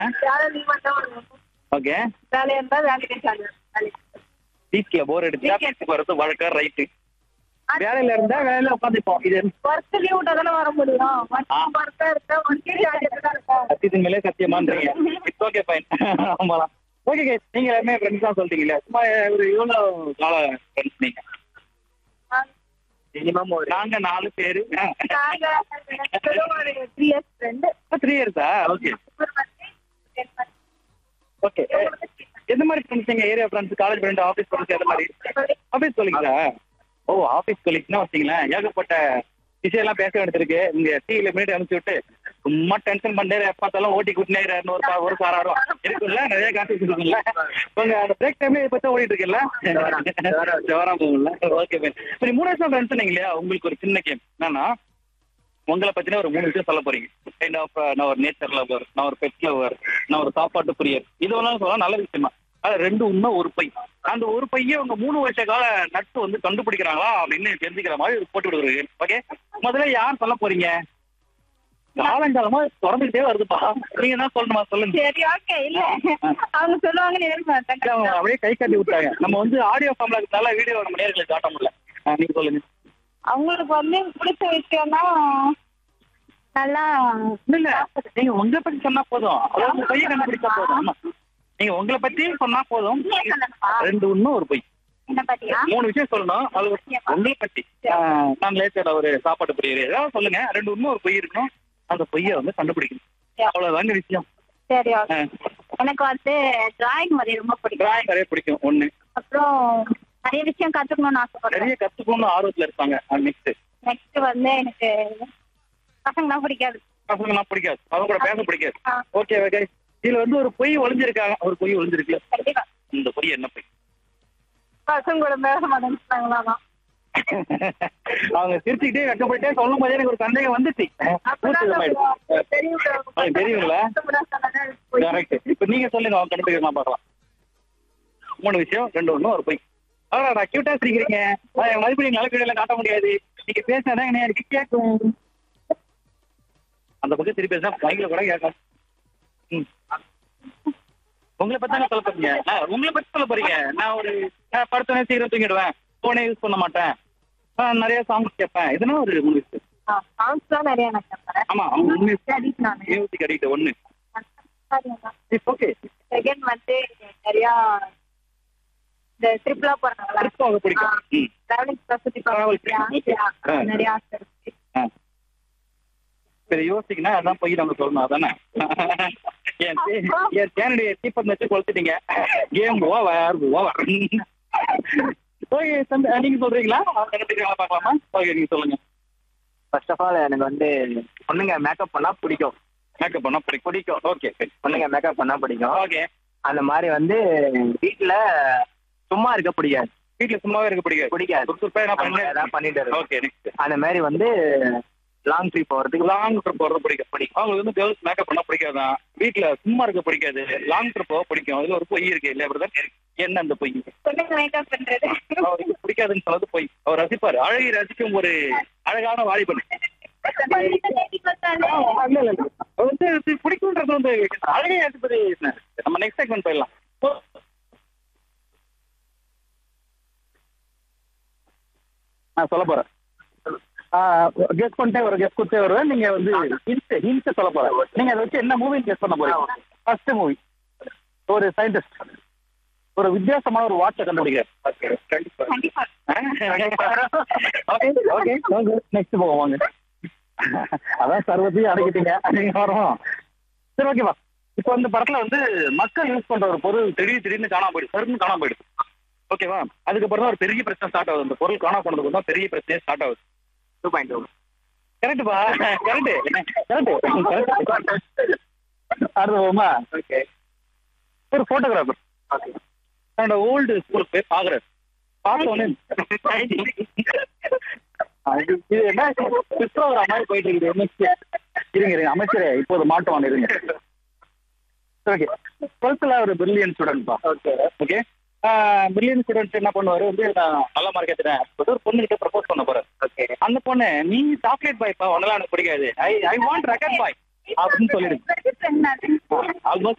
வேலை லீவ் வந்தா வருவோம் ஓகே வேலையா இருந்தா வேலைக்கு சாயந்தரம் வேலைக்கு வீட்ல போர் அடிச்சா Weekend. வீட்டுக்கு வரது வழக்கம் ரைட்டு வேலையில இருந்தா வேலையில உட்காந்துப்போம் இது ஒர்க் லீவ் விட்டா தானே வர முடியும் ஒர்க்கா இருக்கா ஒர்க்கே ஜாலியாக தான் இருக்கும் சத்தியத்தின் மேலே சத்தியமான்றீங்க இட்ஸ் ஓகே ஃபைன் ஆமாலாம் ஓகே கே நீங்க எல்லாமே ஃப்ரெண்ட்ஸ் தான் சொல்றீங்களா சும்மா ஒரு இவ்வளவு கால ஃப்ரெண்ட்ஸ் நீங்க மினிமம் ஒரு நாங்க நாலு பேரு நாங்க எப்பவும் ஒரு த்ரீ இயர்ஸ் ஃப்ரெண்டு த்ரீ இயர்ஸா ஓகே ஒரு வந்து டென் மந்த்ஸ் ஓகே எந்த மாதிரி ஃப்ரெண்ட்ஸ் நீங்க area friends college friend office friends எந்த மாதிரி ஆஃபீஸ் கொலீங்களா ஓ ஆஃபீஸ் கொலீக்ஸ்னா வச்சீங்களேன் ஏகப்பட்ட விஷயம் எல்லாம் பேச வேண்டியது இருக்கு இங்க டீல மினிட் அனுப்பிச்சு விட்டு சும்மா டென்ஷன் பண்ணே பார்த்தாலும் ஓட்டி கூட்டினே ஒரு பா- ஒரு சாராரம் இருக்குல்ல நிறைய காசு இருக்குல்ல உங்க அந்த பிரேக் டைம்ல இப்ப தான் ஓடிட்டு இருக்குல்ல ஜவரா போகும்ல ஓகே சரி மூணு வருஷம் ஃப்ரெண்ட்ஸ் சொன்னீங்க இல்லையா உங்களுக்கு ஒரு சின்ன கேம் என்னன்னா உங்களை பத்தின ஒரு மூணு விஷயம் சொல்ல போறீங்க கைண்ட் ஆஃப் நான் ஒரு நேச்சர் லவர் நான் ஒரு பெட் லவர் நான் ஒரு சாப்பாட்டு பிரியர் இது வேணாலும் சொல்லலாம் நல்ல விஷயமா அது ரெண்டு உண்மை ஒரு பை அந்த ஒரு பைய உங்க மூணு வருஷ கால நட்பு வந்து கண்டுபிடிக்கிறாங்களா அப்படின்னு தெரிஞ்சுக்கிற மாதிரி ஒரு போட்டு விடுறது ஓகே முதல்ல யார் சொல்ல போறீங்க காலங்காலமா திறந்துகிட்டே வருதுப்பா நீங்க தான் சொல்லணுமா சொல்லுங்க சரி ஓகே இல்ல அவங்க சொல்லுவாங்கன்னு அவங்க எதிர்பார்த்தேன் அப்படியே கை காட்டி விட்டாங்க நம்ம வந்து ஆடியோ ஃபார்ம்ல இருக்கிறதால வீடியோ நம்ம நேர்களுக்கு காட்ட முடியல ஆ, நீங்க சொல்லுங்க அவங்களுக்கு வந்து பிடிச்ச விஷயம்னா நல்லா இல்ல இல்ல நீங்க உங்களை பத்தி சொன்னா போதும் அதாவது உங்க பையன் கண்டுபிடிச்சா போதும் ஆமா நீங்க உங்களை பத்தி சொன்னா போதும் நீயே சொல்லணுமா? ரெண்டு உண்மை ஒரு பொய் என்ன பாத்தியா மூணு விஷயம் சொல்லணும் அது ஒரு- உங்களை பத்தி ஆ, நான் லேட்டர் ஒரு சாப்பாடு பிரியர் ஏதாவது சொல்லுங்க ரெண்டு உண்மை ஒரு பொய் இருக்கணும் அந்த பொய்யை வந்து கண்டுபிடிக்கணும் அவ்வளவுதாங்க விஷயம் சரி ஓகே எனக்கு வந்து டிராயிங் மாதிரி ரொம்ப பிடிக்கும் டிராயிங் நிறைய பிடிக்கும் ஒண்ணு அப்புறம் நிறைய விஷயம் கத்துக்கணும்னு ஆசைப்படுறேன் நிறைய கத்துக்கணும்னு ஆர்வத்துல இருப்பாங்க நெக்ஸ்ட் நெக்ஸ்ட் வந்து எனக்கு பசங்கன்னா பிடிக்காது பசங்கலாம் பிடிக்காது அவங்க கூட பேச பிடிக்காது ஆ. ஓகே ஓகே இதுல வந்து ஒரு பொய் ஒளிஞ்சிருக்காங்க ஒரு பொய் ஒளிஞ்சிருக்கு கண்டிப்பா இந்த பொய் என்ன பொய் பசங்க கூட பேச மாட்டேன்னு தான் அவங்க சிரிச்சுக்கிட்டே வெக்கப்பட்டே சொல்லும் போதே எனக்கு ஒரு சந்தேகம் வந்துச்சு அது தெரியுங்களா? கரெக்ட் இப்ப நீங்க சொல்லுங்க அவங்க கண்டுபிடிக்கலாம் பார்க்கலாம் மூணு விஷயம் ரெண்டு ஒண்ணு ஒரு பொய் அதான் கியூட்டா சிரிக்கிறீங்க ஆனா, என் மதிப்பு நீங்க நல்ல வீடியோல காட்ட முடியாது நீங்க பேசினாதான் என்ன எனக்கு கேட்கும் அந்த பக்கம் திருப்பி பேசினா மைக்ல கூட கேட்கும் ம். உங்களை பத்தி தானே சொல்ல போறீங்க ஆ, உங்களை பத்தி சொல்ல போறீங்க நான் ஒரு நான் படுத்தோடனே சீக்கிரம் தூங்கிடுவேன் போனே யூஸ் பண்ண மாட்டேன் ஆ, நிறைய சாங்ஸ் கேட்பேன் இதெல்லாம் ஒரு மூணு விஷயம் சாங்ஸ் தான் நிறைய நான் கேட்பேன் ஆமா அவங்க உண்மை ஸ்டடிஸ் நான் மியூசிக் அடிக்ட் ஒண்ணு இட்ஸ் ஓகே செகண்ட் வந்து நிறைய இந்த ட்ரிப்லாம் போறாங்களா ட்ரிப் போக பிடிக்கும் ம். டிராவலிங் சுத்தி Travel பிடிக்கும். Okay. ஆ. நிறைய ஆசை இருக்கு ஆ. சரி யோசிக்கணும் அதான் போய் நம்ம சொல்லணும் அதானே என் தே- என் சேனலுடைய தீபம் வச்சு கொளுத்துட்டீங்க கேம் ஓவர் ஓவர் ஓகே தம்பி அஹ், நீங்க சொல்றீங்களா அவங்க கண்டுபிடிக்கலாம் பார்க்கலாமா ஓகே நீங்க சொல்லுங்க ஃபர்ஸ்ட் ஆஃப் ஆல் எனக்கு வந்து பொண்ணுங்க மேக்கப் பண்ணா பிடிக்கும் மேக்கப் பண்ணா பிடிக்கும் பிடிக்கும் ஓகே சரி பொண்ணுங்க மேக்கப் பண்ணா பிடிக்கும் ஓகே அந்த மாதிரி வந்து வீட்ல சும்மா இருக்க பிடிக்காது வீட்டுல சும்மாவே இருக்க பிடிக்காது பிடிக்காது சுறுசுறுப்பா என்ன ஆமா, ஏதாவது பண்ணிட்டு இருக்கணும். ஓகே நெக்ஸ்ட் அந்த மாதிரி வந்து லாங் ட்ரிப் போறதுக்கு லாங் ட்ரிப் போறது பிடிக்கும் பிடிக்கும் அவங்களுக்கு வந்து கேர்ள்ஸ் மேக்கப் பண்ண பிடிக்காதான் வீட்டுல சும்மா இருக்க பிடிக்காது லாங் ட்ரிப் போக பிடிக்கும் அதுல ஒரு பொய் இருக்கு இல்லையா பிரதர் என்ன அந்த பொய் பொண்ணுங்க மேக்கப் பண்றது அவருக்கு பிடிக்காதுன்னு சொன்னது பொய் அவர் ரசிப்பாரு அழகை ரசிக்கும் ஒரு அழகான வாலிபன் இல்ல இல்ல இல்ல அவர் வந்து இது பிடிக்கும்ன்றது வந்து அழகை ரசிப்பது என்ன? நம்ம நெக்ஸ்ட் செக்மெண்ட் போயிடலாம் நான் சொல்ல போறேன் கெஸ் பண்ணிட்டே வரும் கெஸ் கொடுத்தே வருவேன் நீங்க வந்து ஹின்ஸ் ஹின்ஸ் சொல்ல போறேன் நீங்க அதை வச்சு என்ன மூவி கெஸ் பண்ண போறீங்க ஃபர்ஸ்ட் மூவி ஒரு சயின்டிஸ்ட் ஒரு வித்தியாசமான ஒரு வாட்சை கண்டுபிடிக்கிறார் கண்டிப்பா ஓகே ஓகே நெக்ஸ்ட் போவோம் வாங்க அதான் சர்வத்தையும் அடக்கிட்டீங்க நீங்க வரோம் சரி ஓகேவா இப்போ இந்த படத்துல வந்து மக்கள் யூஸ் பண்ற ஒரு பொருள் திடீர் திடீர்னு காணாம போயிடுது சருன்னு காணாம போயிடுது ஓகேவா அதுக்கப்புறம் தான் ஒரு பெரிய பிரச்சனை ஸ்டார்ட் ஆகுது அந்த பொருள் காணாம போனதுக்கு தான் பெரிய பிரச்சனையே ஸ்டார்ட் ஆகுது டூ பாயிண்ட் டூ கரெக்டுப்பா கரெக்ட் கரெக்ட் அடுத்து போமா ஓகே ஒரு போட்டோகிராஃபர் என்னோட ஓல்டு ஸ்கூலுக்கு போய் பாக்குறாரு பார்த்த உடனே அது இது என்ன பிப்ரவரி மாதிரி போயிட்டு இருக்குது MSc. இருங்க இருங்க அமைச்சரே இப்போது மாட்டுவான் இருங்க ஓகே டுவெல்த்ல ஒரு பிரில்லியன் ஸ்டூடெண்ட் தான் ஓகே ஓகே பிரில்லியன் ஸ்டூடெண்ட் என்ன பண்ணுவாரு வந்து நான் நல்ல மார்க் எடுத்துட்டேன் ஒரு பொண்ணு கிட்ட ப்ரப்போஸ் பண்ண போறேன் ஓகே அந்த பொண்ணு நீ சாக்லேட் பாய்ப்பா உன்னெல்லாம் எனக்கு பிடிக்காது ஐ ஐ வாண்ட் ரகட் பாய் அப்படின்னு சொல்லிடுங்க friend நான். ஆல்மோஸ்ட்